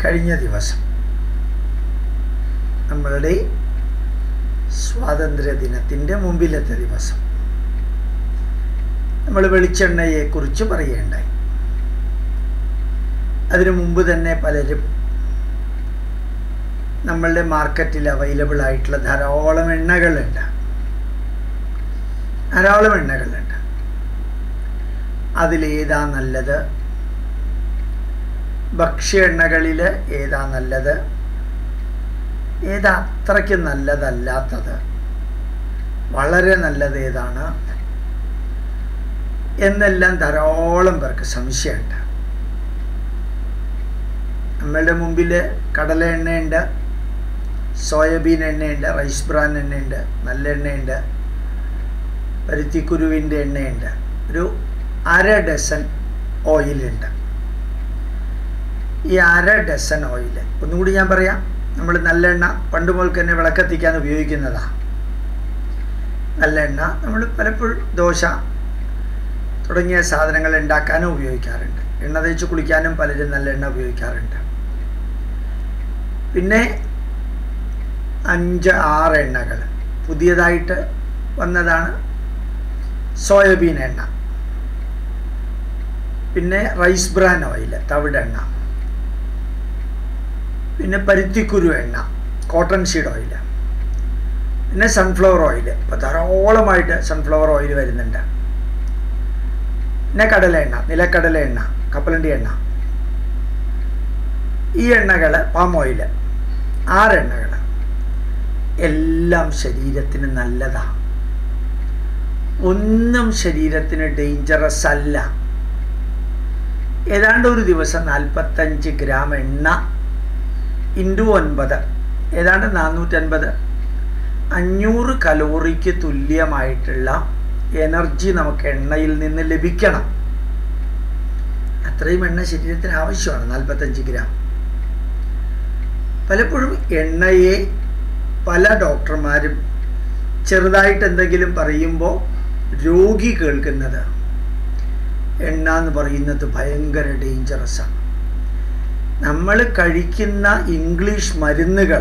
കഴിഞ്ഞ ദിവസം നമ്മളുടെ സ്വാതന്ത്ര്യ ദിനത്തിൻ്റെ മുമ്പിലത്തെ ദിവസം നമ്മൾ വെളിച്ചെണ്ണയെക്കുറിച്ച് പറയുകയുണ്ടായി അതിനു മുമ്പ് തന്നെ പലരും നമ്മളുടെ മാർക്കറ്റിൽ അവൈലബിൾ ആയിട്ടുള്ള ധാരാളം എണ്ണകളുണ്ട് ധാരാളം എണ്ണകളുണ്ട് അതിലേതാ നല്ലത് ഭക്ഷ്യ എണ്ണകളിൽ ഏതാ നല്ലത് ഏതാ അത്രയ്ക്ക് നല്ലതല്ലാത്തത് വളരെ നല്ലത് ഏതാണ് എന്നെല്ലാം ധാരാളം പേർക്ക് സംശയമുണ്ട് നമ്മളുടെ മുമ്പിൽ കടല എണ്ണയുണ്ട് സോയാബീൻ എണ്ണയുണ്ട് റൈസ് ബ്രാൻ എണ്ണയുണ്ട് നല്ല എണ്ണയുണ്ട് പരുത്തിക്കുരുവിൻ്റെ എണ്ണയുണ്ട് ഒരു അര ഡസൻ ഓയിലുണ്ട് ഈ അര ഡസൻ ഓയിൽ ഒന്നുകൂടി ഞാൻ പറയാം നമ്മൾ നല്ലെണ്ണ പണ്ട് മുതൽക്ക് തന്നെ വിളക്കത്തിക്കാൻ ഉപയോഗിക്കുന്നതാണ് നല്ലെണ്ണ നമ്മൾ പലപ്പോഴും ദോശ തുടങ്ങിയ സാധനങ്ങൾ ഉണ്ടാക്കാനും ഉപയോഗിക്കാറുണ്ട് എണ്ണ തേച്ച് കുളിക്കാനും പലരും നല്ല എണ്ണ ഉപയോഗിക്കാറുണ്ട് പിന്നെ അഞ്ച് ആറ് എണ്ണകൾ പുതിയതായിട്ട് വന്നതാണ് സോയാബീൻ എണ്ണ പിന്നെ റൈസ് ബ്രാൻ ഓയിൽ തവിടെണ്ണ പിന്നെ പരുത്തിക്കുരു എണ്ണ കോട്ടൺ ഷീഡ് ഓയിൽ പിന്നെ സൺഫ്ലവർ ഓയിൽ ഇപ്പോൾ ധാരാളമായിട്ട് സൺഫ്ലവർ ഓയിൽ വരുന്നുണ്ട് പിന്നെ കടല എണ്ണ നിലക്കടല എണ്ണ കപ്പലണ്ടി എണ്ണ ഈ എണ്ണകൾ പാം ഓയിൽ ആറ് എണ്ണകൾ എല്ലാം ശരീരത്തിന് നല്ലതാണ് ഒന്നും ശരീരത്തിന് ഡേഞ്ചറസ് അല്ല ഏതാണ്ട് ഒരു ദിവസം നാൽപ്പത്തഞ്ച് ഗ്രാം എണ്ണ ഇൻറ്റു ഒൻപത് ഏതാണ്ട് നാനൂറ്റൻപത് അഞ്ഞൂറ് കലോറിക്ക് തുല്യമായിട്ടുള്ള എനർജി നമുക്ക് എണ്ണയിൽ നിന്ന് ലഭിക്കണം അത്രയും എണ്ണ ശരീരത്തിന് ആവശ്യമാണ് നാൽപ്പത്തഞ്ച് ഗ്രാം പലപ്പോഴും എണ്ണയെ പല ഡോക്ടർമാരും ചെറുതായിട്ട് എന്തെങ്കിലും പറയുമ്പോൾ രോഗി കേൾക്കുന്നത് എണ്ണ എന്ന് പറയുന്നത് ഭയങ്കര ഡേഞ്ചറസാണ് നമ്മൾ കഴിക്കുന്ന ഇംഗ്ലീഷ് മരുന്നുകൾ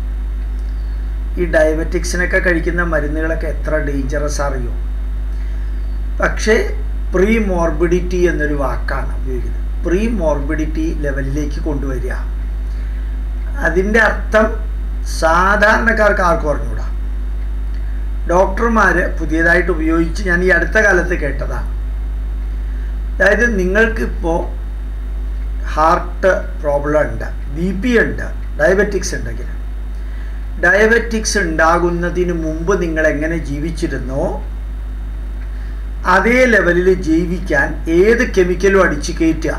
ഈ ഡയബറ്റിക്സിനൊക്കെ കഴിക്കുന്ന മരുന്നുകളൊക്കെ എത്ര ഡേഞ്ചറസ് അറിയോ പക്ഷേ പ്രീ മോർബിഡിറ്റി എന്നൊരു വാക്കാണ് ഉപയോഗിക്കുന്നത് പ്രീ മോർബിഡിറ്റി ലെവലിലേക്ക് കൊണ്ടുവരിക അതിൻ്റെ അർത്ഥം സാധാരണക്കാർക്ക് ആർക്കും അറിഞ്ഞൂടാ ഡോക്ടർമാർ പുതിയതായിട്ട് ഉപയോഗിച്ച് ഞാൻ ഈ അടുത്ത കാലത്ത് കേട്ടതാണ് അതായത് നിങ്ങൾക്കിപ്പോൾ ഹാർട്ട് പ്രോബ്ലം ഉണ്ട് ബി പി ഉണ്ട് ഡയബറ്റിക്സ് ഉണ്ടെങ്കിൽ ഡയബറ്റിക്സ് ഉണ്ടാകുന്നതിന് മുമ്പ് നിങ്ങൾ എങ്ങനെ ജീവിച്ചിരുന്നോ അതേ ലെവലിൽ ജീവിക്കാൻ ഏത് കെമിക്കലും അടിച്ചു കയറ്റുക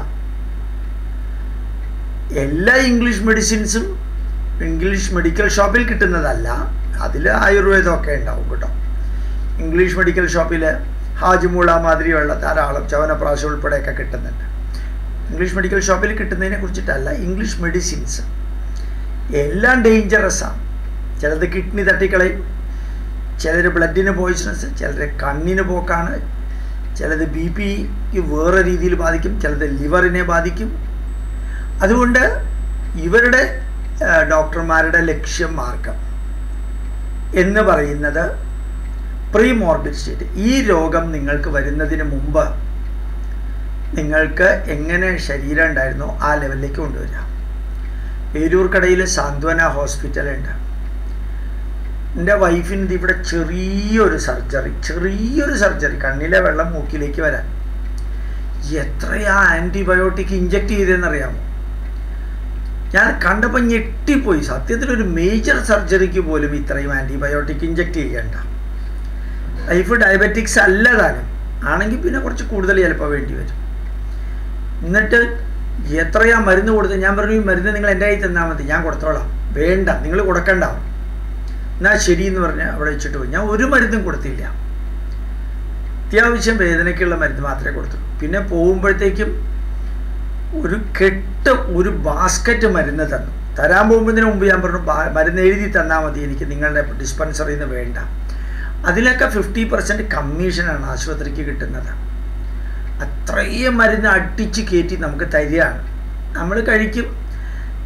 എല്ലാ ഇംഗ്ലീഷ് മെഡിസിൻസും ഇംഗ്ലീഷ് മെഡിക്കൽ ഷോപ്പിൽ കിട്ടുന്നതല്ല അതിൽ ആയുർവേദമൊക്കെ ഉണ്ടാവും കേട്ടോ ഇംഗ്ലീഷ് മെഡിക്കൽ ഷോപ്പിൽ ഹാജിമൂള മാതിരിയുള്ള ധാരാളം ചവനപ്രാശം ഉൾപ്പെടെയൊക്കെ കിട്ടുന്നുണ്ട് ഇംഗ്ലീഷ് മെഡിക്കൽ ഷോപ്പിൽ കിട്ടുന്നതിനെ കുറിച്ചിട്ടല്ല ഇംഗ്ലീഷ് മെഡിസിൻസ് എല്ലാം ഡേഞ്ചറസാണ് ചിലത് കിഡ്നി തട്ടിക്കളയും ചിലർ ബ്ലഡിന് പോയിസണസ് ചിലർ കണ്ണിന് പോക്കാണ് ചിലത് ബി പിക്ക് വേറെ രീതിയിൽ ബാധിക്കും ചിലത് ലിവറിനെ ബാധിക്കും അതുകൊണ്ട് ഇവരുടെ ഡോക്ടർമാരുടെ ലക്ഷ്യം മാർഗം എന്ന് പറയുന്നത് പ്രീ മോർബിഡ് സ്റ്റേറ്റ് ഈ രോഗം നിങ്ങൾക്ക് വരുന്നതിന് മുമ്പ് നിങ്ങൾക്ക് എങ്ങനെ ശരീരം ഉണ്ടായിരുന്നോ ആ ലെവലിലേക്ക് കൊണ്ടുവരിക പേരൂർക്കടയിൽ സാന്ത്വന ഹോസ്പിറ്റലുണ്ട് എൻ്റെ വൈഫിന് ഇവിടെ ചെറിയൊരു സർജറി ചെറിയൊരു സർജറി കണ്ണിലെ വെള്ളം മൂക്കിലേക്ക് വരാൻ എത്രയാ ആൻറ്റിബയോട്ടിക് ഇഞ്ചക്ട് ചെയ്തതെന്നറിയാമോ ഞാൻ കണ്ടപ്പോൾ ഞെട്ടിപ്പോയി സത്യത്തിൽ ഒരു മേജർ സർജറിക്ക് പോലും ഇത്രയും ആൻറ്റിബയോട്ടിക് ഇഞ്ചക്ട് ചെയ്യേണ്ട ലൈഫ് ഡയബറ്റിക്സ് അല്ല താനും ആണെങ്കിൽ പിന്നെ കുറച്ച് കൂടുതൽ ചിലപ്പോൾ വേണ്ടി വരും എന്നിട്ട് എത്രയാ മരുന്ന് കൊടുത്ത് ഞാൻ പറഞ്ഞു ഈ മരുന്ന് നിങ്ങൾ എൻ്റെ കയ്യിൽ തന്നാൽ മതി ഞാൻ കൊടുത്തോളാം വേണ്ട നിങ്ങൾ കൊടുക്കണ്ട എന്നാൽ ശരി എന്ന് പറഞ്ഞ് അവിടെ വെച്ചിട്ട് പോയി ഞാൻ ഒരു മരുന്നും കൊടുത്തില്ല അത്യാവശ്യം വേദനയ്ക്കുള്ള മരുന്ന് മാത്രമേ കൊടുത്തുള്ളൂ പിന്നെ പോകുമ്പോഴത്തേക്കും ഒരു കെട്ട് ഒരു ബാസ്ക്കറ്റ് മരുന്ന് തന്നു തരാൻ പോകുന്നതിന് മുമ്പ് ഞാൻ പറഞ്ഞു മരുന്ന് എഴുതി തന്നാൽ മതി എനിക്ക് നിങ്ങളുടെ ഡിസ്പെൻസറിയിൽ നിന്ന് വേണ്ട അതിലൊക്കെ ഫിഫ്റ്റി പെർസെൻറ്റ് കമ്മീഷനാണ് ആശുപത്രിക്ക് കിട്ടുന്നത് അത്രയും മരുന്ന് അടിച്ച് കയറ്റി നമുക്ക് തരികയാണ് നമ്മൾ കഴിക്കും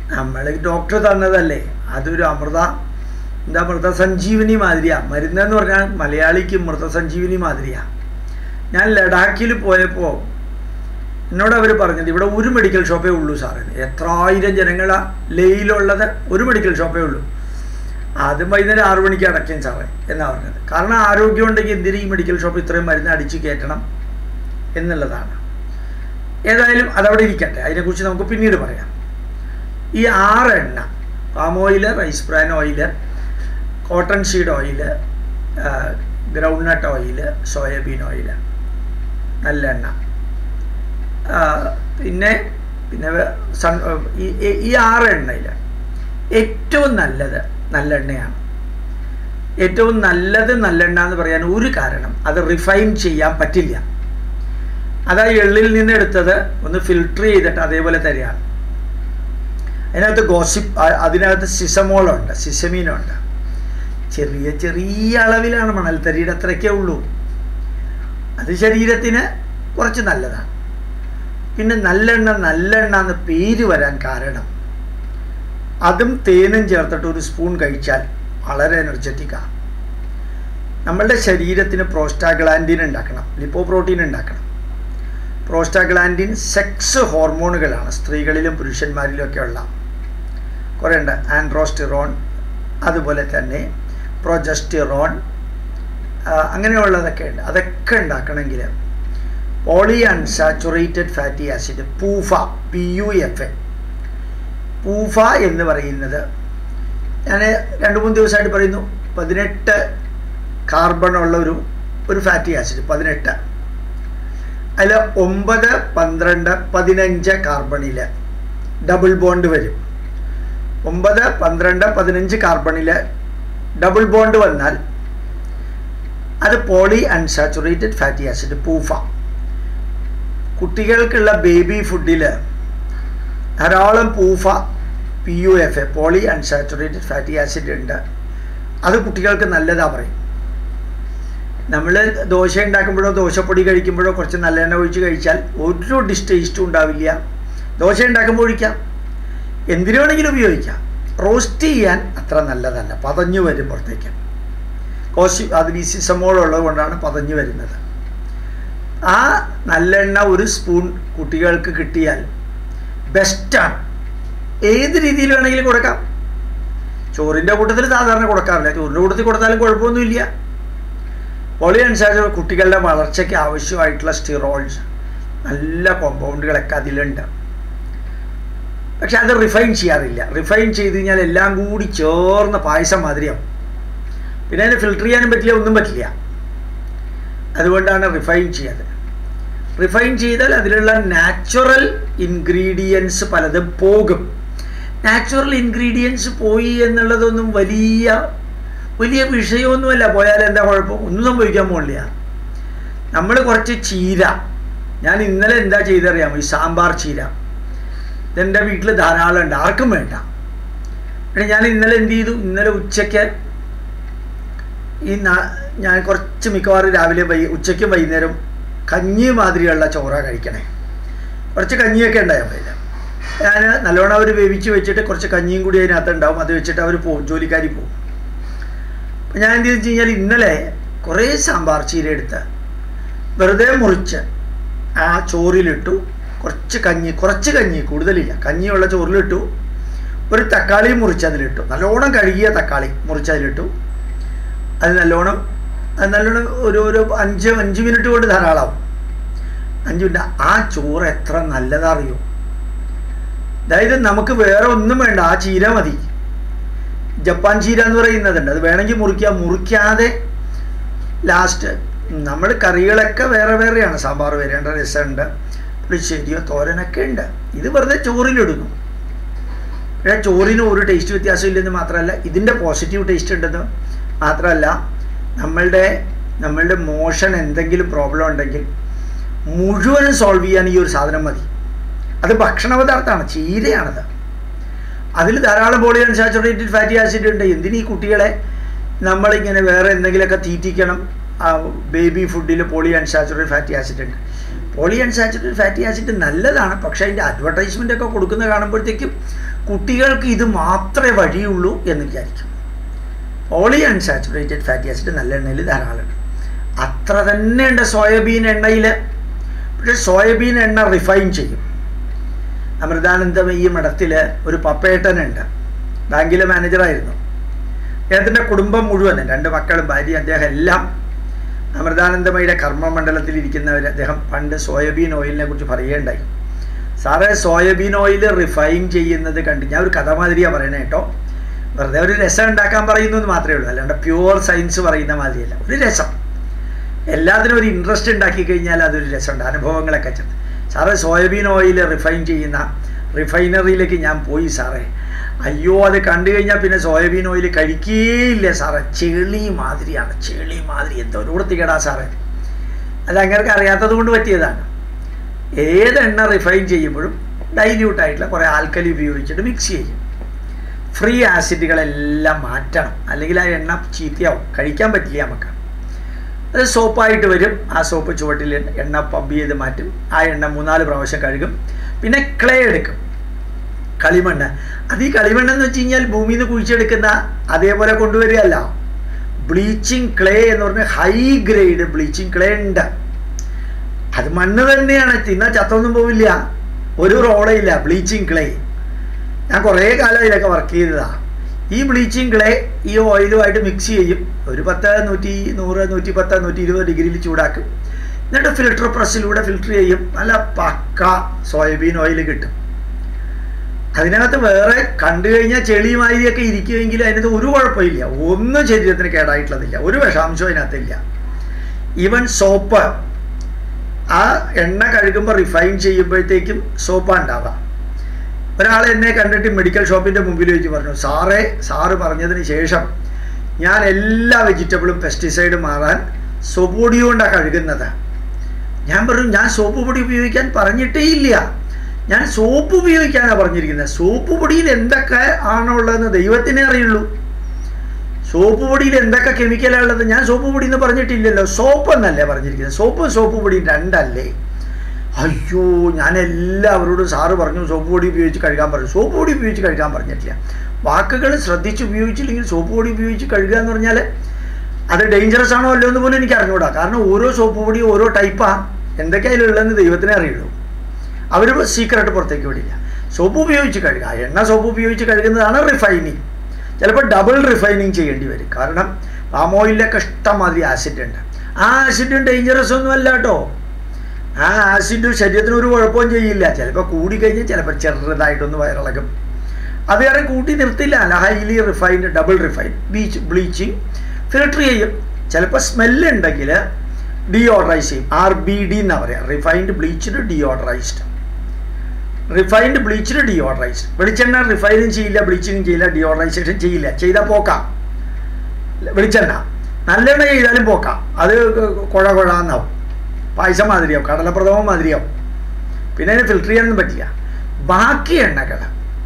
നമ്മൾ ഡോക്ടർ തന്നതല്ലേ അതൊരു അമൃത എന്താ മൃതസഞ്ജീവനി മാതിരിയാ മരുന്നെന്ന് പറഞ്ഞാൽ മലയാളിക്ക് മൃതസഞ്ജീവനി മാതിരിയാ ഞാൻ ലഡാക്കിൽ പോയപ്പോൾ എന്നോട് അവർ പറഞ്ഞത് ഇവിടെ ഒരു മെഡിക്കൽ ഷോപ്പേ ഉള്ളൂ സാറേ എത്ര ആയിരം ജനങ്ങളാ ലേയിലുള്ളത് ഒരു മെഡിക്കൽ ഷോപ്പേ ഉള്ളൂ ആദ്യം വൈകുന്നേരം ആറു മണിക്ക് അടയ്ക്കും സാറേ എന്നാ പറഞ്ഞത് കാരണം ആരോഗ്യം ഉണ്ടെങ്കിൽ എന്തിന് ഈ മെഡിക്കൽ ഷോപ്പ് ഇത്രയും മരുന്ന് അടിച്ച് കയറ്റണം എന്നുള്ളതാണ് ഏതായാലും അതവിടെ ഇരിക്കട്ടെ അതിനെക്കുറിച്ച് നമുക്ക് പിന്നീട് പറയാം ഈ ആറ് എണ്ണ palm oil rice bran oil cotton seed oil groundnut oil soybean oil നല്ലെണ്ണ ആ, പിന്നെ പിന്നെ വേ- സൺ ഈ ഈ- ഈ ആറ് എണ്ണയിൽ ഏറ്റവും നല്ലത് നല്ലെണ്ണയാണ് ഏറ്റവും നല്ലത് നല്ലെണ്ണ എന്ന് പറയാൻ ഒരു കാരണം അത് റിഫൈൻ ചെയ്യാൻ പറ്റില്ല അത് ആ എള്ളിൽ നിന്ന് എടുത്തത് ഒന്ന് ഫിൽട്ടർ ചെയ്തിട്ട് അതേപോലെ തരികയാണ് അതിനകത്ത് ഗോസിപ്പ് അതിനകത്ത് സിസമോളുണ്ട് സിസമീനുണ്ട് ചെറിയ ചെറിയ അളവിലാണ് മണൽത്തരിയുടെ അത്രയ്ക്കേ ഉള്ളൂ അത് ശരീരത്തിന് കുറച്ച് നല്ലതാണ് പിന്നെ നല്ലെണ്ണ നല്ലെണ്ണ എന്ന് പേര് വരാൻ കാരണം അതും തേനും ചേർത്തിട്ട് ഒരു സ്പൂൺ കഴിച്ചാൽ വളരെ എനർജറ്റിക്കാണ് നമ്മളുടെ ശരീരത്തിന് പ്രോസ്റ്റാഗ്ലാൻഡിൻ ഉണ്ടാക്കണം ലിപ്പോ പ്രോട്ടീൻ ഉണ്ടാക്കണം പ്രോസ്റ്റാഗ്ലാൻഡിൻ സെക്സ് ഹോർമോണുകളാണ് സ്ത്രീകളിലും പുരുഷന്മാരിലും ഒക്കെ ഉള്ള കുറേ ഉണ്ട് ആൻഡ്രോസ്റ്റിറോൺ അതുപോലെ തന്നെ പ്രൊജസ്റ്റിറോൺ അങ്ങനെയുള്ളതൊക്കെ ഉണ്ട് അതൊക്കെ ഉണ്ടാക്കണമെങ്കിൽ polyunsaturated fatty acid PUFA P U F A PUFA എന്ന് പറയുന്നത് ഞാൻ രണ്ട് മൂന്ന് ദിവസമായിട്ട് പറയുന്നു പതിനെട്ട് കാർബൺ ഉള്ള ഒരു ഒരു ഫാറ്റി ആസിഡ് പതിനെട്ട് അതിൽ ഒമ്പത് പന്ത്രണ്ട് പതിനഞ്ച് കാർബണിൽ ഡബിൾ ബോണ്ട് വരും ഒമ്പത് പന്ത്രണ്ട് പതിനഞ്ച് കാർബണിൽ ഡബിൾ ബോണ്ട് വന്നാൽ അത് polyunsaturated fatty acid PUFA കുട്ടികൾക്കുള്ള ബേബി ഫുഡിൽ ധാരാളം PUFA P U F A polyunsaturated fatty acid ഉണ്ട് അത് കുട്ടികൾക്ക് നല്ലതാ പറയും നമ്മൾ ദോശ ഉണ്ടാക്കുമ്പോഴോ ദോശപ്പൊടി കഴിക്കുമ്പോഴോ കുറച്ച് നല്ലെണ്ണ ഒഴിച്ച് കഴിച്ചാൽ ഒരു ഡിഷ് ടേസ്റ്റും ഉണ്ടാവില്ല ദോശ ഉണ്ടാക്കുമ്പോൾ ഒഴിക്കാം എന്തിനു വേണമെങ്കിലും ഉപയോഗിക്കാം റോസ്റ്റ് ചെയ്യാൻ അത്ര നല്ലതല്ല പതഞ്ഞു വരും പുറത്തേക്ക് കോശി അതിന് സിസമോൾ ഉള്ളത് കൊണ്ടാണ് പതഞ്ഞു വരുന്നത് ആ നല്ലെണ്ണ ഒരു സ്പൂൺ കുട്ടികൾക്ക് കിട്ടിയാൽ ബെസ്റ്റാണ് ഏത് രീതിയിൽ വേണമെങ്കിലും കൊടുക്കാം ചോറിൻ്റെ കൂട്ടത്തിൽ സാധാരണ കൊടുക്കാറില്ല ചോറിൻ്റെ കൂട്ടത്തിൽ കൊടുത്താലും കുഴപ്പമൊന്നുമില്ല പോളി അനുസരിച്ച് കുട്ടികളുടെ വളർച്ചയ്ക്ക് ആവശ്യമായിട്ടുള്ള സ്റ്റിറോയിഡ്സ് നല്ല കോമ്പൗണ്ടുകളൊക്കെ അതിലുണ്ട് പക്ഷെ അത് റിഫൈൻ ചെയ്യാറില്ല റിഫൈൻ ചെയ്ത് കഴിഞ്ഞാൽ എല്ലാം കൂടി ചേർന്ന പായസം മാതിരിയാവും പിന്നെ അതിനെ ഫിൽട്ടർ ചെയ്യാനും പറ്റില്ല ഒന്നും പറ്റില്ല അതുകൊണ്ടാണ് റിഫൈൻ ചെയ്യാതെ റിഫൈൻ ചെയ്താൽ അതിലുള്ള നാച്ചുറൽ ഇൻഗ്രീഡിയൻസ് പലതും പോകും നാച്ചുറൽ ഇൻഗ്രീഡിയൻസ് പോയി എന്നുള്ളതൊന്നും വലിയ വലിയ വിഷയമൊന്നുമല്ല പോയാൽ എന്താ കുഴപ്പം ഒന്നും സംഭവിക്കാൻ പോകില്ല നമ്മൾ കുറച്ച് ചീര ഞാൻ ഇന്നലെ എന്താ ചെയ്തറിയാമോ ഈ സാമ്പാർ ചീര ഇതെൻ്റെ വീട്ടിൽ ധാരാളം ഉണ്ട് ആർക്കും വേണ്ട പിന്നെ ഞാൻ ഇന്നലെ എന്ത് ചെയ്തു ഇന്നലെ ഉച്ചയ്ക്ക് ഈ നാ- ഞാൻ കുറച്ച് മിക്കവാറും രാവിലെ വൈ ഉച്ചയ്ക്കും വൈകുന്നേരം കഞ്ഞി മാതിരിയുള്ള ചോറ കഴിക്കണേ കുറച്ച് കഞ്ഞിയൊക്കെ ഉണ്ടാവും അതിൽ ഞാൻ നല്ലോണം അവർ വേവിച്ച് വെച്ചിട്ട് കുറച്ച് കഞ്ഞിയും കൂടി അതിനകത്ത് ഉണ്ടാവും അത് വെച്ചിട്ട് അവർ പോകും ജോലിക്കാരി പോകും അപ്പം ഞാൻ എന്ത് ചെയ്തു വെച്ച് കഴിഞ്ഞാൽ ഇന്നലെ കുറേ സാമ്പാർ ചീര എടുത്ത് വെറുതെ മുറിച്ച് ആ ചോറിലിട്ടു കുറച്ച് കഞ്ഞി കുറച്ച് കഞ്ഞി കൂടുതലില്ല കഞ്ഞിയുള്ള ചോറിലിട്ടു ഒരു തക്കാളി മുറിച്ച് അതിലിട്ടു നല്ലോണം കഴുകിയ തക്കാളി മുറിച്ച് അതിലിട്ടു അത് നല്ലോണം അത് നല്ലോണം ഒരു ഒരു അഞ്ച് അഞ്ച് മിനിറ്റ് കൊണ്ട് ധാരാളമാവും അഞ്ച് മിനിറ്റ് ആ ചോറ് എത്ര നല്ലതറിയോ അതായത് നമുക്ക് വേറെ ഒന്നും വേണ്ട ആ ചീര മതി ജപ്പാൻ ചീര എന്ന് പറയുന്നതുണ്ട് അത് വേണമെങ്കിൽ മുറിക്കാം മുറിക്കാതെ ലാസ്റ്റ് നമ്മൾ കറികളൊക്കെ വേറെ വേറെയാണ് സാമ്പാർ വരേണ്ട രസമുണ്ട് പുളിശ്ശേരിയോ തോരനൊക്കെ ഉണ്ട് ഇത് വെറുതെ ചോറിലിടുന്നു പക്ഷേ ചോറിന് ഒരു ടേസ്റ്റ് വ്യത്യാസം ഇല്ലെന്ന് മാത്രമല്ല ഇതിൻ്റെ പോസിറ്റീവ് ടേസ്റ്റ് ഉണ്ടെന്ന് മാത്രമല്ല നമ്മളുടെ നമ്മളുടെ മോഷൻ എന്തെങ്കിലും പ്രോബ്ലം ഉണ്ടെങ്കിൽ മുഴുവനും സോൾവ് ചെയ്യാൻ ഈ ഒരു സാധനം മതി അത് ഭക്ഷണ പദാർത്ഥമാണ് ചീരയാണത് അതിൽ ധാരാളം പോളി അൺസാച്ചുറേറ്റഡ് ഫാറ്റി ആസിഡ് ഉണ്ട് എന്തിന് ഈ കുട്ടികളെ നമ്മളിങ്ങനെ വേറെ എന്തെങ്കിലുമൊക്കെ തീറ്റിക്കണം ബേബി ഫുഡിൽ പോളി അൺസാച്ചുറേറ്റഡ് ഫാറ്റി ആസിഡ് ഉണ്ട് പോളി അൺസാച്ചുറേറ്റഡ് ഫാറ്റി ആസിഡ് നല്ലതാണ് പക്ഷേ അതിൻ്റെ അഡ്വർടൈസ്മെൻ്റ് ഒക്കെ കൊടുക്കുന്ന കാണുമ്പോഴത്തേക്കും കുട്ടികൾക്ക് ഇത് മാത്രമേ വഴിയുള്ളൂ എന്ന് വിചാരിക്കും പോളി അൺസാച്ചുറേറ്റഡ് ഫാറ്റി ആസിഡ് നല്ല എണ്ണയിൽ ധാരാളമുണ്ട് അത്ര തന്നെ ഉണ്ട് സോയാബീൻ എണ്ണയിൽ പക്ഷേ സോയാബീൻ എണ്ണ റിഫൈൻ ചെയ്യും അമൃതാനന്ദമയി മഠത്തിൽ ഒരു പപ്പേട്ടനുണ്ട് ബാങ്കിലെ മാനേജറായിരുന്നു അദ്ദേഹത്തിൻ്റെ കുടുംബം മുഴുവൻ രണ്ട് മക്കളും ഭാര്യ അദ്ദേഹം എല്ലാം അമൃതാനന്ദമയുടെ കർമ്മമണ്ഡലത്തിൽ ഇരിക്കുന്നവർ അദ്ദേഹം പണ്ട് സോയാബീൻ ഓയിലിനെ കുറിച്ച് പറയുകയുണ്ടായി സാറേ സോയാബീൻ ഓയിൽ റിഫൈൻ ചെയ്യുന്നത് കണ്ട് ഞാൻ ഒരു കഥ മാതിരിയാണ് പറയണേ കേട്ടോ വെറുതെ ഒരു രസം ഉണ്ടാക്കാൻ പറയുന്നു എന്ന് മാത്രമേ ഉള്ളൂ അല്ലാണ്ട് പ്യുവർ സയൻസ് പറയുന്ന മാതിരിയല്ല ഒരു രസം എല്ലാത്തിനും ഒരു ഇൻട്രസ്റ്റ് ഉണ്ടാക്കി കഴിഞ്ഞാൽ അതൊരു രസമുണ്ട് അനുഭവങ്ങളൊക്കെ ചെന്ന് സാറേ സോയാബീൻ ഓയിൽ റിഫൈൻ ചെയ്യുന്ന റിഫൈനറിയിലേക്ക് ഞാൻ പോയി സാറേ അയ്യോ അത് കണ്ടു കഴിഞ്ഞാൽ പിന്നെ സോയാബീൻ ഓയിൽ കഴിക്കേയില്ല സാറേ ചെളി മാതിരിയാണ് ചെളി മാതിരി എന്തോ ഒരു വൃത്തികേടാ സാറേ അത് അങ്ങനെ അറിയാത്തത് കൊണ്ട് പറ്റിയതാണ് ഏതെണ്ണ റിഫൈൻ ചെയ്യുമ്പോഴും ഡൈല്യൂട്ട് ആയിട്ടുള്ള കുറേ ആൽക്കലി ഉപയോഗിച്ചിട്ട് മിക്സ് ചെയ്യും ഫ്രീ ആസിഡുകളെല്ലാം മാറ്റണം അല്ലെങ്കിൽ ആ എണ്ണ ചീത്തയാവും കഴിക്കാൻ പറ്റില്ല നമുക്ക് അത് സോപ്പായിട്ട് വരും ആ സോപ്പ് ചുവട്ടിൽ എണ്ണ പമ്പ് ചെയ്ത് മാറ്റും ആ എണ്ണ മൂന്നാല് പ്രാവശ്യം കഴുകും പിന്നെ ക്ലേ എടുക്കും കളിമണ്ണ് അത് ഈ കളിമണ്ണ് എന്ന് വെച്ച് കഴിഞ്ഞാൽ ഭൂമിയിൽ നിന്ന് കുഴിച്ചെടുക്കുന്ന അതേപോലെ കൊണ്ടുവരികയല്ല ബ്ലീച്ചിങ് ക്ലേ എന്ന് പറഞ്ഞാൽ ഹൈ ഗ്രേഡ് ബ്ലീച്ചിങ് ക്ലേ ഉണ്ട് അത് മണ്ണ് തന്നെയാണ് തിന്നാൽ ചത്തൊന്നും പോവില്ല ഒരു റോളയില്ല ബ്ലീച്ചിങ് ക്ലേ ഞാൻ കുറേ കാലം ഇതിലൊക്കെ വർക്ക് ചെയ്തതാണ് ഈ ബ്ലീച്ചിങ് ക്ലേ ഈ ഓയിലുമായിട്ട് മിക്സ് ചെയ്യും ഒരു പത്ത് നൂറ്റി നൂറ് നൂറ്റി പത്ത് നൂറ്റി ഇരുപത് ഡിഗ്രിയിൽ ചൂടാക്കും എന്നിട്ട് ഫിൽട്ടർ പ്രസ്സിലൂടെ ഫിൽട്ടർ ചെയ്യും നല്ല പക്ക സോയാബീൻ ഓയിൽ കിട്ടും അതിനകത്ത് വേറെ കണ്ടു കഴിഞ്ഞാൽ ചെളി മാതിരിയൊക്കെ ഇരിക്കുമെങ്കിലും അതിനകത്ത് ഒരു കുഴപ്പമില്ല ഒന്നും ശരീരത്തിന് കേടായിട്ടുള്ളതില്ല ഒരു വിഷാംശവും അതിനകത്തില്ല ഈവൻ സോപ്പ് ആ എണ്ണ കഴുകുമ്പോൾ റിഫൈൻ ചെയ്യുമ്പോഴത്തേക്കും സോപ്പാണ് ഉണ്ടാവുക ഒരാൾ എന്നെ കണ്ടിട്ട് മെഡിക്കൽ ഷോപ്പിൻ്റെ മുമ്പിൽ വെച്ച് പറഞ്ഞു സാറേ സാറ് പറഞ്ഞതിന് ശേഷം ഞാൻ എല്ലാ വെജിറ്റബിളും പെസ്റ്റിസൈഡ് മാറാൻ സോപ്പ് പൊടി കൊണ്ടാണ് കഴുകുന്നത് ഞാൻ പറഞ്ഞു ഞാൻ സോപ്പ് പൊടി ഉപയോഗിക്കാൻ പറഞ്ഞിട്ടേ ഇല്ല ഞാൻ സോപ്പ് ഉപയോഗിക്കാനാണ് പറഞ്ഞിരിക്കുന്നത് സോപ്പ് പൊടിയിൽ എന്തൊക്കെ ആണുള്ളതെന്ന് ദൈവത്തിനെ അറിയുള്ളൂ സോപ്പ് പൊടിയിൽ എന്തൊക്കെ കെമിക്കലാണ് ഉള്ളത് ഞാൻ സോപ്പ് പൊടി എന്ന് പറഞ്ഞിട്ടില്ലല്ലോ സോപ്പ് എന്നല്ലേ പറഞ്ഞിരിക്കുന്നത് സോപ്പ് സോപ്പ് പൊടിയും രണ്ടല്ലേ അയ്യോ ഞാൻ എല്ലാവരോടും സാറ് പറഞ്ഞു സോപ്പ് പൊടി ഉപയോഗിച്ച് കഴുകാൻ പറഞ്ഞു സോപ്പ് പൊടി ഉപയോഗിച്ച് കഴുകാൻ പറഞ്ഞിട്ടില്ല വാക്കുകൾ ശ്രദ്ധിച്ച് ഉപയോഗിച്ചില്ലെങ്കിൽ സോപ്പ് പൊടി ഉപയോഗിച്ച് കഴുകുക എന്ന് പറഞ്ഞാൽ അത് ഡേഞ്ചറസ് ആണോ അല്ലോ എന്ന് പോലും എനിക്ക് അറിഞ്ഞുകൂടാ കാരണം ഓരോ സോപ്പ് പൊടി ഓരോ ടൈപ്പാണ് എന്തൊക്കെ അതിലുള്ളതെന്ന് ദൈവത്തിനെ അറിയുള്ളൂ അവർ സീക്രട്ട് പുറത്തേക്ക് വിടില്ല സോപ്പ് ഉപയോഗിച്ച് കഴുകുക എണ്ണ സോപ്പ് ഉപയോഗിച്ച് കഴുകുന്നതാണ് റിഫൈനിങ് ചിലപ്പോൾ ഡബിൾ റിഫൈനിങ് ചെയ്യേണ്ടി വരും കാരണം പാം ഓയിലൊക്കെ ഇഷ്ടംമാതിരി ആസിഡ് ഉണ്ട് ആ ആസിഡും ഡേഞ്ചറസ് ഒന്നും അല്ല കേട്ടോ ആ ആസിഡ് ശരീരത്തിന് ഒരു കുഴപ്പവും ചെയ്യില്ല ചിലപ്പോൾ കൂടിക്കഴിഞ്ഞാൽ ചിലപ്പോൾ ചെറുതായിട്ടൊന്ന് വയറിളകും അത് കാരണം കൂട്ടി നിർത്തില്ല അല്ല highly refined double refine bleach bleaching filter ചെയ്യും ചിലപ്പോൾ സ്മെല്ല് ഉണ്ടെങ്കിൽ ഡിയോഡറൈസ് ചെയ്യും ആർ ബി ഡി എന്നാണ് പറയുക refined bleached deodorised refined bleached deodorised വെളിച്ചെണ്ണ റിഫൈനും ചെയ്യില്ല ബ്ലീച്ചിങ്ങും ചെയ്യില്ല ഡിയോഡറൈസേഷൻ ചെയ്യില്ല ചെയ്താൽ പോക്കാം വെളിച്ചെണ്ണ നല്ലെണ്ണ ചെയ്താലും പോക്കാം അത് കുഴ കുഴാന്നാവും പായസം മാതിരിയാവും കടലപ്രഥമം മാതിരിയാവും പിന്നെ അതിന് ഫിൽട്ടർ ചെയ്യാനൊന്നും പറ്റില്ല ബാക്കി എണ്ണകൾ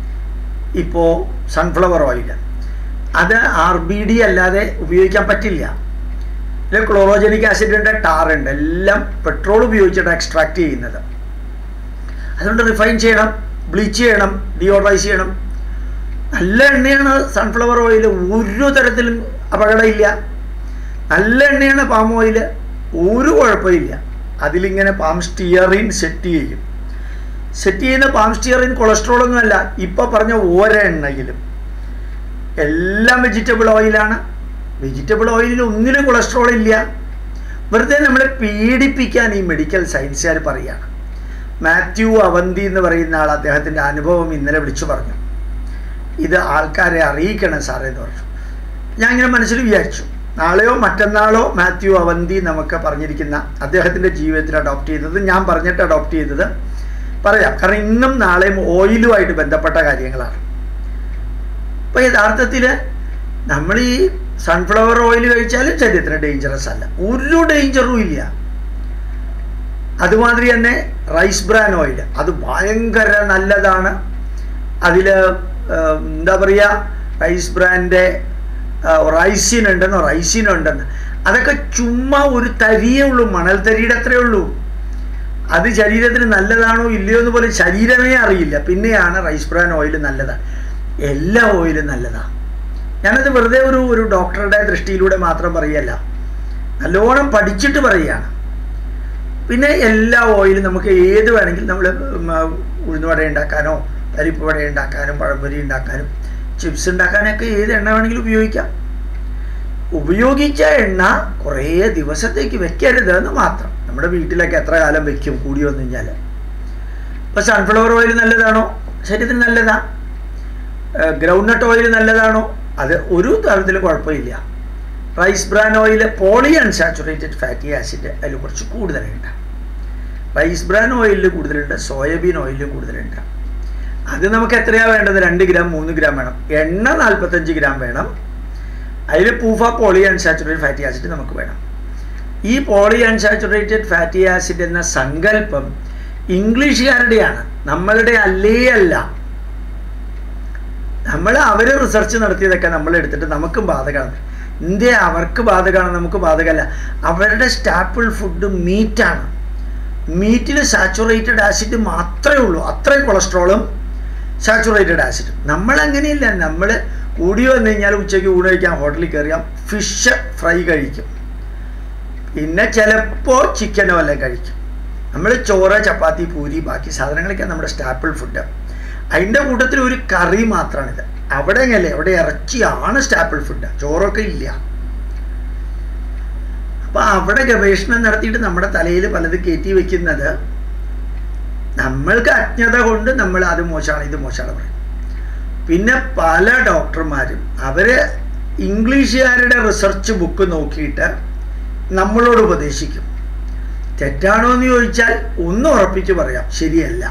ഇപ്പോൾ സൺഫ്ലവർ ഓയിൽ അത് ആർ ബി ഡി അല്ലാതെ ഉപയോഗിക്കാൻ പറ്റില്ല ഇതിൽ ക്ലോറോജനിക് ആസിഡ് ഉണ്ട് ടാർ ഉണ്ട് എല്ലാം പെട്രോൾ ഉപയോഗിച്ചിട്ട് എക്സ്ട്രാക്ട് ചെയ്യുന്നത് അതുകൊണ്ട് റിഫൈൻ ചെയ്യണം ബ്ലീച്ച് ചെയ്യണം ഡിയോഡറൈസ് ചെയ്യണം നല്ല എണ്ണയാണ് സൺഫ്ലവർ ഓയിൽ ഒരു തരത്തിലും അപകടമില്ല നല്ല എണ്ണയാണ് പാം ഓയിൽ ഒരു കുഴപ്പമില്ല അതിലിങ്ങനെ പാം സ്റ്റിയറിൻ സെറ്റ് ചെയ്യും സെറ്റ് ചെയ്യുന്ന പാം സ്റ്റിയറിൻ കൊളസ്ട്രോൾ ഒന്നുമല്ല ഇപ്പോൾ പറഞ്ഞ ഒരെണ്ണയിലും എല്ലാം വെജിറ്റബിൾ ഓയിലാണ് വെജിറ്റബിൾ ഓയിലിൽ ഒന്നിലും കൊളസ്ട്രോൾ ഇല്ല വെറുതെ നമ്മളെ പീഡിപ്പിക്കാൻ ഈ മെഡിക്കൽ സയൻസുകാർ പറയുകയാണ് മാത്യു അവന്തി എന്ന് പറയുന്ന ആൾ അദ്ദേഹത്തിൻ്റെ അനുഭവം ഇന്നലെ വിളിച്ചു പറഞ്ഞു ഇത് ആൾക്കാരെ അറിയിക്കണം സാറേ എന്ന് പറഞ്ഞു ഞാൻ ഇങ്ങനെ മനസ്സിൽ വിചാരിച്ചു നാളെയോ മറ്റന്നാളോ മാത്യു അവന്തി നമുക്ക് പറഞ്ഞിരിക്കുന്ന അദ്ദേഹത്തിൻ്റെ ജീവിതത്തിൽ അഡോപ്റ്റ് ചെയ്തത് ഞാൻ പറഞ്ഞിട്ട് അഡോപ്റ്റ് ചെയ്തത് പറയാം കാരണം ഇന്നും നാളെയും ഓയിലുമായിട്ട് ബന്ധപ്പെട്ട കാര്യങ്ങളാണ് അപ്പോൾ യഥാർത്ഥത്തിൽ നമ്മൾ ഈ സൺഫ്ലവർ ഓയിൽ കഴിച്ചാലും ശരീരത്തിന് ഡേഞ്ചറസ് അല്ല ഒരു ഡേഞ്ചറും ഇല്ല അതുമാതിരി തന്നെ റൈസ് ബ്രാൻ ഓയിൽ അത് ഭയങ്കര നല്ലതാണ് അതിൽ എന്താ പറയുക റൈസ് ബ്രാൻ്റെ റൈസിൻ ഉണ്ടെന്നോ റൈസിൻ ഉണ്ടെന്ന് അതൊക്കെ ചുമ്മാ ഒരു തരിയേ ഉള്ളൂ മണൽ തരിയുടെ അത്രയേ ഉള്ളൂ അത് ശരീരത്തിന് നല്ലതാണോ ഇല്ലയോ എന്ന് പോലും ശരീരമേ അറിയില്ല പിന്നെയാണ് റൈസ് ബ്രാൻ ഓയിൽ നല്ലതാണ് എല്ലാ ഓയിലും നല്ലതാണ് ഞാനത് വെറുതെ ഒരു ഒരു ഡോക്ടറുടെ ദൃഷ്ടിയിലൂടെ മാത്രം പറയല്ല നല്ലോണം പഠിച്ചിട്ട് പറയുകയാണ് പിന്നെ എല്ലാ ഓയിലും നമുക്ക് ഏത് വേണമെങ്കിലും നമ്മൾ ഉഴുന്നുവട ഉണ്ടാക്കാനോ പരിപ്പ് വട ഉണ്ടാക്കാനും പഴംപൊരി ഉണ്ടാക്കാനും ചിപ്സ് ഉണ്ടാക്കാനൊക്കെ ഏത് എണ്ണ വേണമെങ്കിലും ഉപയോഗിക്കാം ഉപയോഗിച്ച എണ്ണ കുറേ ദിവസത്തേക്ക് വെക്കരുത് എന്ന് മാത്രം നമ്മുടെ വീട്ടിലൊക്കെ എത്ര കാലം വെക്കും കൂടി വന്നു കഴിഞ്ഞാൽ ഇപ്പോൾ സൺഫ്ലവർ ഓയിൽ നല്ലതാണോ ശരീരത്തിന് നല്ലതാ ഗ്രൗണ്ട് നട്ട് ഓയിൽ നല്ലതാണോ അത് ഒരു തരത്തിലും കുഴപ്പമില്ല rice bran oil polyunsaturated fatty acid അതിൽ കുറച്ച് കൂടുതലുണ്ട് റൈസ് ബ്രാൻ ഓയിലിൽ കൂടുതലുണ്ട് സോയാബീൻ ഓയിലിൽ കൂടുതലുണ്ട് അത് നമുക്ക് എത്രയാണ് വേണ്ടത് രണ്ട് ഗ്രാം മൂന്ന് ഗ്രാം വേണം എണ്ണ നാൽപ്പത്തഞ്ച് ഗ്രാം വേണം അതിൽ PUFA polyunsaturated fatty acid നമുക്ക് വേണം ഈ പോളി അൺസാച്ചുറേറ്റഡ് ഫാറ്റി ആസിഡ് എന്ന സങ്കല്പം ഇംഗ്ലീഷുകാരുടെയാണ് നമ്മളുടെ അല്ലേ അല്ല നമ്മൾ അവർ റിസർച്ച് നടത്തിയതൊക്കെ നമ്മൾ എടുത്തിട്ട് നമുക്കും ബാധകമാണ് ഇന്ത്യ അവർക്ക് ബാധകമാണ് നമുക്ക് ബാധകമല്ല അവരുടെ സ്റ്റാപ്പിൾ ഫുഡ് മീറ്റാണ് മീറ്റിൽ സാച്ചുറേറ്റഡ് ആസിഡ് മാത്രമേ ഉള്ളൂ അത്രയും കൊളസ്ട്രോളും സാച്ചുറേറ്റഡ് ആസിഡ് നമ്മൾ അങ്ങനെയില്ല നമ്മൾ കൂടി വന്നു കഴിഞ്ഞാൽ ഉച്ചയ്ക്ക് ഊണ് കഴിക്കാൻ ഹോട്ടലിൽ കയറിയാൽ ഫിഷ് ഫ്രൈ കഴിക്കും പിന്നെ ചിലപ്പോൾ ചിക്കനോ എല്ലാം കഴിക്കും നമ്മൾ ചോറ് ചപ്പാത്തി പൂരി ബാക്കി സാധനങ്ങളൊക്കെ നമ്മുടെ സ്റ്റാപ്പിൾ ഫുഡ് അതിൻ്റെ കൂട്ടത്തിൽ ഒരു കറി മാത്രമാണിത് അവിടെ എങ്ങനെയല്ലേ അവിടെ ഇറച്ചിയാണ് സ്റ്റാപ്പിൾ ഫുഡ് ചോറൊക്കെ ഇല്ല അപ്പൊ അവിടെ ഗവേഷണം നടത്തിയിട്ട് നമ്മുടെ തലയിൽ പലത് കയറ്റി വെക്കുന്നത് നമ്മൾക്ക് അജ്ഞത കൊണ്ട് നമ്മൾ അത് മോശമാണ് ഇത് മോശമാണ് പറയും പിന്നെ പല ഡോക്ടർമാരും അവര് ഇംഗ്ലീഷുകാരുടെ റിസർച്ച് ബുക്ക് നോക്കിയിട്ട് നമ്മളോട് ഉപദേശിക്കും തെറ്റാണോ എന്ന് ചോദിച്ചാൽ ഒന്ന് ഉറപ്പിച്ച് പറയാം ശരിയല്ല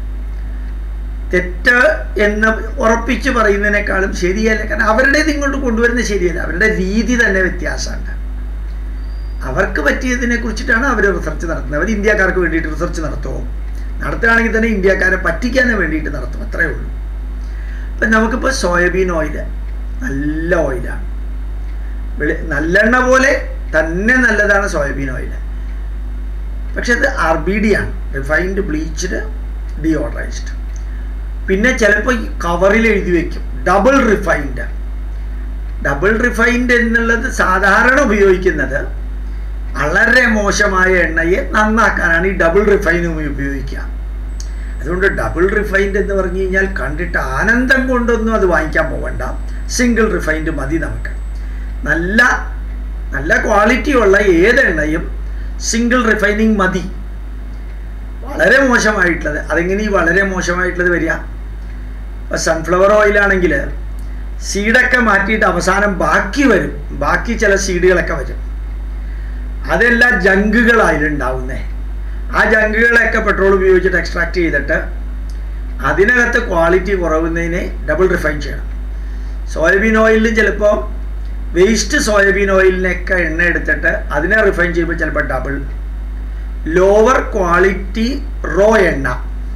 തെറ്റ് എന്ന് ഉറപ്പിച്ച് പറയുന്നതിനേക്കാളും ശരിയല്ല കാരണം അവരുടേത് ഇങ്ങോട്ട് കൊണ്ടുവരുന്നത് ശരിയല്ല അവരുടെ രീതി തന്നെ വ്യത്യാസമുണ്ട് അവർക്ക് പറ്റിയതിനെ കുറിച്ചിട്ടാണ് അവർ റിസർച്ച് നടത്തുന്നത് അവർ ഇന്ത്യക്കാർക്ക് വേണ്ടിയിട്ട് റിസർച്ച് നടത്തുമോ നടത്തുകയാണെങ്കിൽ തന്നെ ഇന്ത്യക്കാരെ പറ്റിക്കാൻ വേണ്ടിയിട്ട് നടത്തും അത്രയേ ഉള്ളൂ ഇപ്പം നമുക്കിപ്പോൾ സോയാബീൻ ഓയിൽ നല്ല ഓയിലാണ് വെളി നല്ലെണ്ണ പോലെ തന്നെ നല്ലതാണ് സോയാബീൻ ഓയിൽ പക്ഷെ അത് ആർ ബി ഡി ആണ് റിഫൈൻഡ് ബ്ലീച്ച്ഡ് ഡിയോഡറൈസ്ഡ് പിന്നെ ചിലപ്പോൾ ഈ കവറിൽ എഴുതി വെക്കും ഡബിൾ റിഫൈൻഡ് ഡബിൾ റിഫൈൻഡ് എന്നുള്ളത് സാധാരണ ഉപയോഗിക്കുന്നത് വളരെ മോശമായ എണ്ണയെ നന്നാക്കാനാണ് ഈ ഡബിൾ റിഫൈൻ ഉപയോഗിക്കുക അതുകൊണ്ട് ഡബിൾ റിഫൈൻഡ് എന്ന് പറഞ്ഞു കഴിഞ്ഞാൽ കണ്ടിട്ട് ആനന്ദം കൊണ്ടൊന്നും അത് വാങ്ങിക്കാൻ പോകണ്ട സിംഗിൾ റിഫൈൻഡ് മതി നമുക്ക് നല്ല നല്ല ക്വാളിറ്റിയുള്ള ഏതെണ്ണയും സിംഗിൾ റിഫൈനിങ് മതി വളരെ മോശമായിട്ടുള്ളത് അതെങ്ങനെ ഈ വളരെ മോശമായിട്ടുള്ളത് വരിക ഇപ്പം സൺഫ്ലവർ ഓയിലാണെങ്കിൽ സീഡൊക്കെ മാറ്റിയിട്ട് അവസാനം ബാക്കി വരും ബാക്കി ചില സീഡുകളൊക്കെ വരും അതെല്ലാം ജങ്കുകളായിട്ടുണ്ടാവുന്നേ ആ ജങ്കുകളൊക്കെ പെട്രോൾ ഉപയോഗിച്ചിട്ട് എക്സ്ട്രാക്ട് ചെയ്തിട്ട് അതിനകത്ത് ക്വാളിറ്റി കുറവുന്നതിനെ ഡബിൾ റിഫൈൻ ചെയ്യണം സോയാബീൻ ഓയിലിൽ ചിലപ്പോൾ വേസ്റ്റ് സോയാബീൻ ഓയിലിനൊക്കെ എണ്ണ എടുത്തിട്ട് അതിനെ റിഫൈൻ ചെയ്യുമ്പോൾ ചിലപ്പോൾ ഡബിൾ ലോവർ ക്വാളിറ്റി റോ എണ്ണ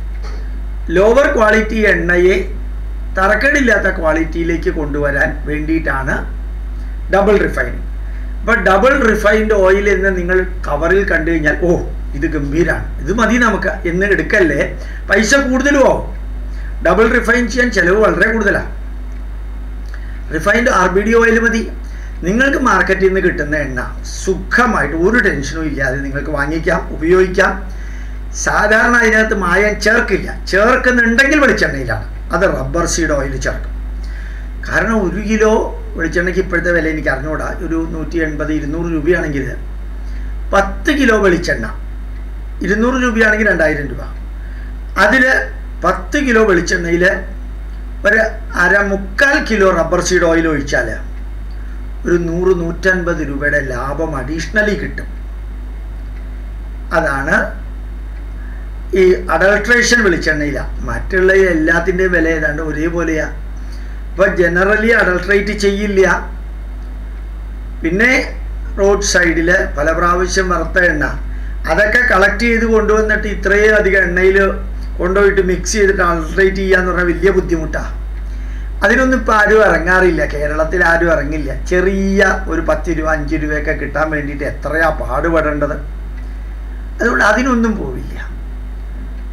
ലോവർ ക്വാളിറ്റി എണ്ണയെ തറക്കടില്ലാത്ത ക്വാളിറ്റിയിലേക്ക് കൊണ്ടുവരാൻ വേണ്ടിയിട്ടാണ് ഡബിൾ റിഫൈനിങ് അപ്പോൾ ഡബിൾ റിഫൈൻഡ് ഓയിൽ എന്ന് നിങ്ങൾ കവറിൽ കണ്ടു കഴിഞ്ഞാൽ ഓ ഇത് ഗംഭീരാണ് ഇത് മതി നമുക്ക് എന്ന് എടുക്കല്ലേ പൈസ കൂടുതലും ആവും ഡബിൾ റിഫൈൻ ചെയ്യാൻ ചിലവ് വളരെ കൂടുതലാണ് refined R B D oil മതി നിങ്ങൾക്ക് മാർക്കറ്റിൽ നിന്ന് കിട്ടുന്ന എണ്ണ സുഖമായിട്ട് ഒരു ടെൻഷനും ഇല്ലാതെ നിങ്ങൾക്ക് വാങ്ങിക്കാം ഉപയോഗിക്കാം സാധാരണ അതിനകത്ത് മായം ചേർക്കില്ല ചേർക്കുന്നുണ്ടെങ്കിൽ വെളിച്ചെണ്ണയിലാണ് അത് റബ്ബർ സീഡ് ഓയിൽ ചേർക്കും കാരണം ഒരു കിലോ വെളിച്ചെണ്ണയ്ക്ക് ഇപ്പോഴത്തെ വില എനിക്ക് അറിഞ്ഞുകൂടാ ഒരു നൂറ്റി എൺപത് ഇരുന്നൂറ് രൂപയാണെങ്കിൽ പത്ത് കിലോ വെളിച്ചെണ്ണ ഇരുന്നൂറ് രൂപയാണെങ്കിൽ രണ്ടായിരം രൂപ അതിൽ പത്ത് കിലോ വെളിച്ചെണ്ണയിൽ ഒരു അര മുക്കാൽ കിലോ റബ്ബർ സീഡ് ഓയിൽ ഒഴിച്ചാൽ ഒരു നൂറ് നൂറ്റൻപത് രൂപയുടെ ലാഭം അഡീഷണലി കിട്ടും അതാണ് ഈ അഡൾട്രേഷൻ വെളിച്ചെണ്ണയില മറ്റുള്ള എല്ലാത്തിൻ്റെയും വില ഏതാണ്ട് ഒരേപോലെയാ ഇപ്പം ജനറലി അഡൾട്രേറ്റ് ചെയ്യില്ല പിന്നെ റോഡ് സൈഡിൽ പല പ്രാവശ്യം വറുത്ത എണ്ണ അതൊക്കെ കളക്ട് ചെയ്ത് കൊണ്ടുവന്നിട്ട് ഇത്രയും അധികം എണ്ണയിൽ കൊണ്ടുപോയിട്ട് മിക്സ് ചെയ്തിട്ട് അഡൾട്രേറ്റ് ചെയ്യുക എന്ന് പറഞ്ഞാൽ വലിയ ബുദ്ധിമുട്ടാണ് അതിനൊന്നും ഇപ്പോൾ ആരും ഇറങ്ങാറില്ല കേരളത്തിൽ ആരും ഇറങ്ങില്ല ചെറിയ ഒരു പത്ത് രൂപ അഞ്ച് രൂപയൊക്കെ കിട്ടാൻ വേണ്ടിയിട്ട് എത്രയാ പാടുപെടേണ്ടത് അതുകൊണ്ട് അതിനൊന്നും പോവില്ല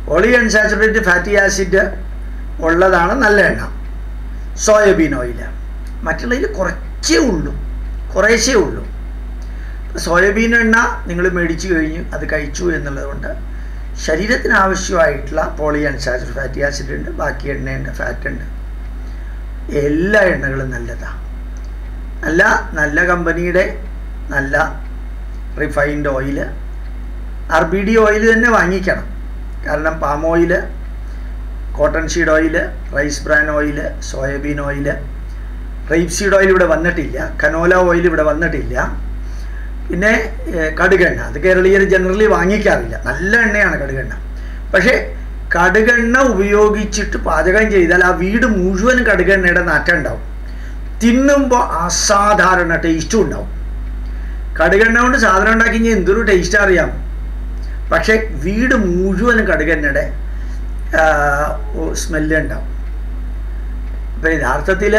പോളി അൺസാച്ചുറേറ്റഡ് ഫാറ്റി ആസിഡ് ഉള്ളതാണ് നല്ല എണ്ണ സോയാബീൻ ഓയിൽ മറ്റുള്ളതിൽ കുറച്ചേ ഉള്ളൂ കുറേശ്ശേ ഉള്ളൂ സോയാബീൻ എണ്ണ നിങ്ങൾ മേടിച്ചു കഴിഞ്ഞ് അത് കഴിച്ചു എന്നുള്ളത് കൊണ്ട് ശരീരത്തിന് ആവശ്യമായിട്ടുള്ള പോളി അൺസാച്ചുറേറ്റഡ് ഫാറ്റി ആസിഡ് ഉണ്ട് ബാക്കി എണ്ണയുണ്ട് ഫാറ്റ് ഉണ്ട് എല്ലാ എണ്ണകളും നല്ലതാണ് നല്ല നല്ല കമ്പനിയുടെ നല്ല refined oil R B D oil തന്നെ വാങ്ങിക്കണം കാരണം palm oil cotton seed oil rice bran oil soybean oil rapeseed oil ഇവിടെ വന്നിട്ടില്ല കനോല ഓയിൽ ഇവിടെ വന്നിട്ടില്ല പിന്നെ ഏഹ്, കടുകെണ്ണ അത് കേരളീയർ ജനറലി വാങ്ങിക്കാറില്ല നല്ല എണ്ണയാണ് കടുകെണ്ണ പക്ഷേ കടുകെണ്ണ ഉപയോഗിച്ചിട്ട് പാചകം ചെയ്താൽ ആ വീട് മുഴുവൻ കടുകെണ്ണയുടെ നാറ്റം ഉണ്ടാവും തിന്നുമ്പോൾ അസാധാരണ ടേസ്റ്റും ഉണ്ടാവും കടുകെണ്ണ കൊണ്ട് സാധനം ഉണ്ടാക്കി കഴിഞ്ഞാൽ എന്തൊരു ടേസ്റ്റ് അറിയാം പക്ഷേ വീട് മുഴുവനും കടുകെണ്ണയുടെ സ്മെല്ല് ഉണ്ടാവും അപ്പം യഥാർത്ഥത്തിൽ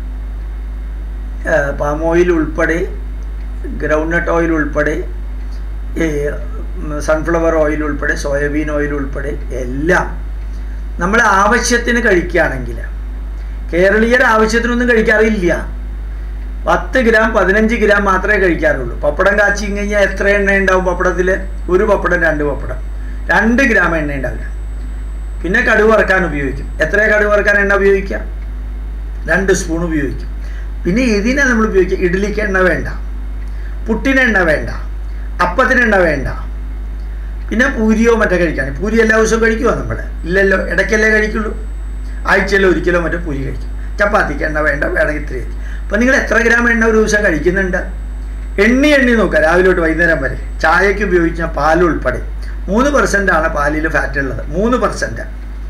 പാം ഓയിൽ ഉൾപ്പെടെ ഗ്രൗണ്ട് നട്ട് ഓയിൽ ഉൾപ്പെടെ ഈ സൺഫ്ലവർ ഓയിൽ ഉൾപ്പെടെ സോയാബീൻ ഓയിൽ ഉൾപ്പെടെ എല്ലാം നമ്മൾ ആവശ്യത്തിന് കഴിക്കുകയാണെങ്കിൽ കേരളീയർ ആവശ്യത്തിനൊന്നും കഴിക്കാറില്ല പത്ത് ഗ്രാം പതിനഞ്ച് ഗ്രാം മാത്രമേ കഴിക്കാറുള്ളൂ പപ്പടം കാച്ചി കഴിഞ്ഞാൽ എത്ര എണ്ണ ഉണ്ടാവും പപ്പടത്തിൽ ഒരു പപ്പടം രണ്ട് പപ്പടം രണ്ട് ഗ്രാം എണ്ണ ഉണ്ടാവില്ല പിന്നെ കടുക് വറുക്കാൻ ഉപയോഗിക്കും എത്ര കടുക് വറുക്കാൻ എണ്ണ ഉപയോഗിക്കാം രണ്ട് സ്പൂൺ ഉപയോഗിക്കും പിന്നെ ഇതിനെ നമ്മൾ ഉപയോഗിക്കുക ഇഡ്ഡലിക്ക് എണ്ണ വേണ്ട പുട്ടിന് എണ്ണ വേണ്ട അപ്പത്തിന് എണ്ണ വേണ്ട പിന്നെ പൂരിയോ മറ്റോ കഴിക്കാൻ പൂരി എല്ലാ ദിവസവും കഴിക്കുമോ നമ്മൾ ഇല്ലല്ലോ ഇടയ്ക്കല്ലേ കഴിക്കുള്ളൂ ആഴ്ചയിൽ ഒരിക്കലോ മറ്റോ പൂരി കഴിക്കും ചപ്പാത്തിക്ക് എണ്ണ വേണ്ട വേണമെങ്കിൽ ഇത്രയും അപ്പം നിങ്ങൾ എത്ര ഗ്രാം എണ്ണ ഒരു ദിവസം കഴിക്കുന്നുണ്ട് എണ്ണി എണ്ണി നോക്കുക രാവിലെ തൊട്ട് വൈകുന്നേരം വരെ ചായക്ക് ഉപയോഗിച്ച പാൽ ഉൾപ്പെടെ മൂന്ന് പെർസെൻ്റ് ആണ് പാലിൽ ഫാറ്റ് ഉള്ളത് മൂന്ന് പെർസെൻറ്റ്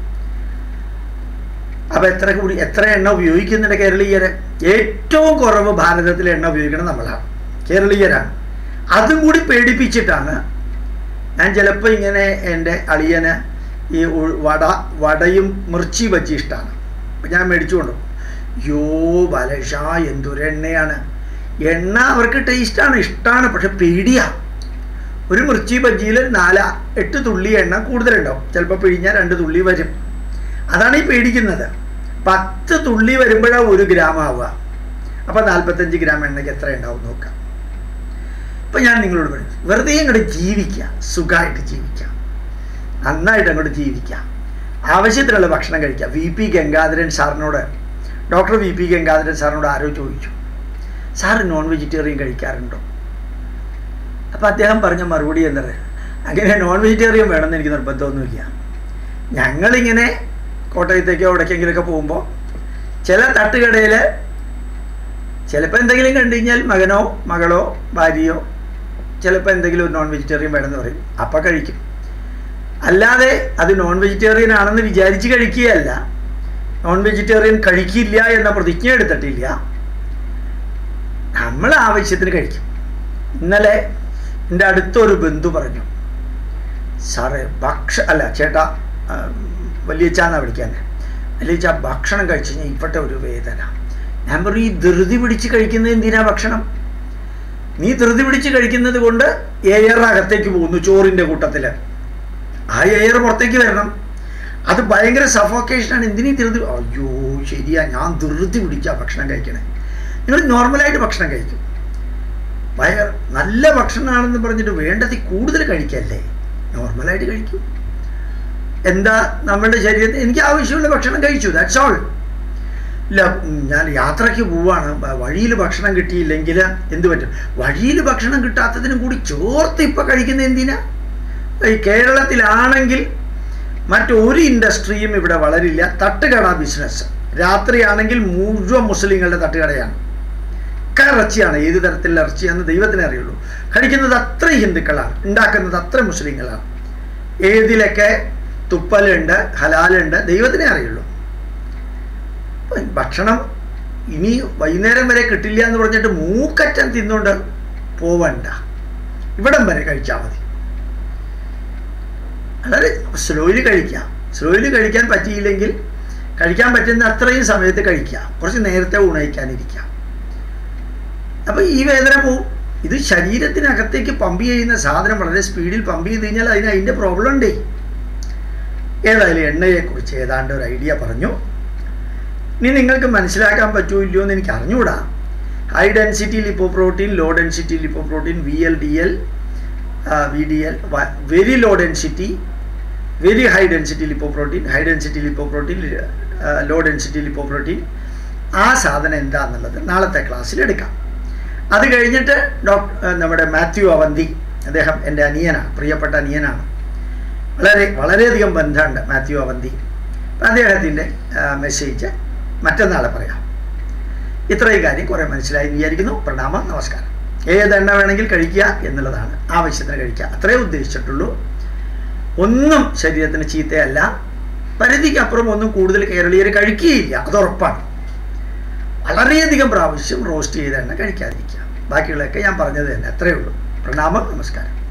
അപ്പോൾ എത്ര കൂടി എത്ര എണ്ണ ഉപയോഗിക്കുന്നുണ്ട് കേരളീയര് ഏറ്റവും കുറവ് ഭാരതത്തിൽ എണ്ണ ഉപയോഗിക്കണം നമ്മളാണ് കേരളീയരാണ് അതും കൂടി പേടിപ്പിച്ചിട്ടാണ് ഞാൻ ചിലപ്പോൾ ഇങ്ങനെ എൻ്റെ അളിയന് ഈ ഉ- വട വടയും മിർച്ചി ബജ്ജി ഇഷ്ടമാണ് അപ്പം ഞാൻ മേടിച്ചു കൊണ്ടുപോകും യോ ബലഷ എന്തൊരു എണ്ണയാണ് എണ്ണ അവർക്ക് ടേസ്റ്റാണ് ഇഷ്ടമാണ് പക്ഷെ പേടിയാണ് ഒരു മിർച്ചി ബജ്ജിയിൽ നാല എട്ട് തുള്ളി എണ്ണ കൂടുതലുണ്ടാവും ചിലപ്പോൾ പിഴിഞ്ഞാൽ രണ്ട് തുള്ളി വരും അതാണ് ഈ പേടിക്കുന്നത് പത്ത് തുള്ളി വരുമ്പോഴാണ് ഒരു ഗ്രാം ആവുക അപ്പോൾ നാൽപ്പത്തഞ്ച് ഗ്രാം എണ്ണയ്ക്ക് എത്ര ഉണ്ടാവും നോക്കാം ഇപ്പം ഞാൻ നിങ്ങളോട് പറയും വെറുതെ അങ്ങോട്ട് ജീവിക്കുക സുഖമായിട്ട് ജീവിക്കാം നന്നായിട്ട് അങ്ങോട്ട് ജീവിക്കാം ആവശ്യത്തിനുള്ള ഭക്ഷണം കഴിക്കാം വി പി ഗംഗാധരൻ സാറിനോട് ഡോക്ടർ വി പി ഗംഗാധരൻ സാറിനോട് ആരോ ചോദിച്ചു സാറ് നോൺ വെജിറ്റേറിയൻ കഴിക്കാറുണ്ടോ അപ്പോൾ അദ്ദേഹം പറഞ്ഞ മറുപടി എന്താ പറയുക അങ്ങനെ നോൺ വെജിറ്റേറിയൻ വേണമെന്ന് എനിക്ക് നിർബന്ധമൊന്നുമില്ല ഞങ്ങളിങ്ങനെ കോട്ടയത്തേക്കോ എവിടേക്കെങ്കിലുമൊക്കെ പോകുമ്പോൾ ചില തട്ടുകടയിൽ ചിലപ്പോൾ എന്തെങ്കിലും കണ്ടു കഴിഞ്ഞാൽ മകനോ മകളോ ഭാര്യയോ ചിലപ്പോൾ എന്തെങ്കിലും ഒരു നോൺ വെജിറ്റേറിയൻ വേണമെന്ന് പറയും അപ്പം കഴിക്കും അല്ലാതെ അത് നോൺ വെജിറ്റേറിയൻ ആണെന്ന് വിചാരിച്ച് കഴിക്കുകയല്ല നോൺ വെജിറ്റേറിയൻ കഴിക്കില്ല എന്ന പ്രതിജ്ഞ എടുത്തിട്ടില്ല നമ്മൾ ആവശ്യത്തിന് കഴിക്കും ഇന്നലെ എൻ്റെ അടുത്തൊരു ബന്ധു പറഞ്ഞു സാറേ ഭക്ഷ അല്ല ചേട്ടാ ആ, വലിയച്ചാന്നാ വിളിക്കാൻ വലിയച്ച ഭക്ഷണം കഴിച്ചു കഴിഞ്ഞാൽ ഇപ്പോഴത്തെ ഒരു വേദന ഞാൻ പറഞ്ഞു ഈ ധൃതി പിടിച്ച് കഴിക്കുന്നത് എന്തിനാ ഭക്ഷണം നീ ധൃതി പിടിച്ച് കഴിക്കുന്നത് കൊണ്ട് എയർ അകത്തേക്ക് പോകുന്നു ചോറിൻ്റെ കൂട്ടത്തിൽ ആ എയർ പുറത്തേക്ക് വരണം അത് ഭയങ്കര സഫോക്കേഷനാണ് എന്തിനീ ധൃതി അയ്യോ ശരിയാ ഞാൻ ധൃതി പിടിച്ചാ ഭക്ഷണം കഴിക്കണേ നിങ്ങൾ നോർമലായിട്ട് ഭക്ഷണം കഴിക്കും ഭയങ്കര നല്ല ഭക്ഷണമാണെന്ന് പറഞ്ഞിട്ട് വേണ്ടതിൽ കൂടുതൽ കഴിക്കല്ലേ നോർമലായിട്ട് കഴിക്കും എന്താ നമ്മുടെ ശരീരത്തിൽ എനിക്ക് ആവശ്യമുള്ള ഭക്ഷണം കഴിച്ചു ദാറ്റ്സ് ഓൾ ഇല്ല ഉം, ഞാൻ യാത്രയ്ക്ക് പോവാണ് വഴിയിൽ ഭക്ഷണം കിട്ടിയില്ലെങ്കിൽ എന്ത് പറ്റും വഴിയിൽ ഭക്ഷണം കിട്ടാത്തതിനും കൂടി ചോർത്ത് ഇപ്പം കഴിക്കുന്ന എന്തിനാ ഈ കേരളത്തിലാണെങ്കിൽ മറ്റൊരു ഇൻഡസ്ട്രിയും ഇവിടെ വളരില്ല തട്ടുകട ബിസിനസ് രാത്രിയാണെങ്കിൽ മുഴുവൻ മുസ്ലിങ്ങളുടെ തട്ടുകടയാണ് ഒക്കെ ഇറച്ചിയാണ് ഏത് തരത്തിലുള്ള ഇറച്ചിയാണെന്ന് ദൈവത്തിനെ അറിയുള്ളൂ കഴിക്കുന്നത് അത്ര ഹിന്ദുക്കളാണ് ഉണ്ടാക്കുന്നത് അത്ര മുസ്ലിങ്ങളാണ് ഏതിലൊക്കെ തുപ്പലുണ്ട് ഹലാലുണ്ട് ദൈവത്തിനെ അറിയുള്ളൂ അപ്പൊ ഭക്ഷണം ഇനി വൈകുന്നേരം വരെ കിട്ടില്ല എന്ന് പറഞ്ഞിട്ട് മൂക്കറ്റം തിന്നുകൊണ്ട് പോവണ്ട ഇവിടം വരെ കഴിച്ചാൽ മതി വളരെ സ്ലോയിൽ കഴിക്കാം സ്ലോയിൽ കഴിക്കാൻ പറ്റിയില്ലെങ്കിൽ കഴിക്കാൻ പറ്റുന്ന അത്രയും സമയത്ത് കഴിക്കാം കുറച്ച് നേരത്തെ ഊണയിക്കാനിരിക്കാം അപ്പോൾ ഈ വേദന പോവും ഇത് ശരീരത്തിനകത്തേക്ക് പമ്പ് ചെയ്യുന്ന സാധനം വളരെ സ്പീഡിൽ പമ്പ് ചെയ്ത് കഴിഞ്ഞാൽ അതിന് അതിൻ്റെ പ്രോബ്ലം ഉണ്ടേ ഏതായാലും എണ്ണയെക്കുറിച്ച് ഏതാണ്ട് ഒരു ഐഡിയ പറഞ്ഞു ഇനി നിങ്ങൾക്ക് മനസ്സിലാക്കാൻ പറ്റുമോ ഇല്ലയോ എന്ന് എനിക്ക് അറിഞ്ഞുകൂടാ high density lipoprotein low density lipoprotein V L D L V D L very low density very high density lipoprotein high density lipoprotein low density lipoprotein ആ സാധനം എന്താണെന്നുള്ളത് നാളത്തെ ക്ലാസ്സിൽ എടുക്കാം അത് കഴിഞ്ഞിട്ട് doctor നമ്മുടെ മാത്യു അവന്തി അദ്ദേഹം എൻ്റെ അനിയനാണ് പ്രിയപ്പെട്ട അനിയനാണ് വളരെ വളരെയധികം ബന്ധമുണ്ട് മാത്യു അവന്തി അദ്ദേഹത്തിൻ്റെ മെസ്സേജ് മറ്റന്നാളെ പറയാം ഇത്രയും കാര്യം കുറേ മനസ്സിലായി വിചാരിക്കുന്നു പ്രണാമം നമസ്കാരം ഏതെണ്ണ വേണമെങ്കിൽ കഴിക്കുക എന്നുള്ളതാണ് ആവശ്യത്തിന് കഴിക്കുക അത്രേ ഉദ്ദേശിച്ചിട്ടുള്ളൂ ഒന്നും ശരീരത്തിന് ചീത്തയല്ല പരിധിക്കപ്പുറം ഒന്നും കൂടുതൽ കേരളീയർ കഴിക്കുകയില്ല അത് ഉറപ്പാണ് വളരെയധികം പ്രാവശ്യം റോസ്റ്റ് ചെയ്ത എണ്ണ കഴിക്കാതിരിക്കുക ബാക്കിയുള്ളതൊക്കെ ഞാൻ പറഞ്ഞത് തന്നെ അത്രയേ ഉള്ളൂ പ്രണാമം നമസ്കാരം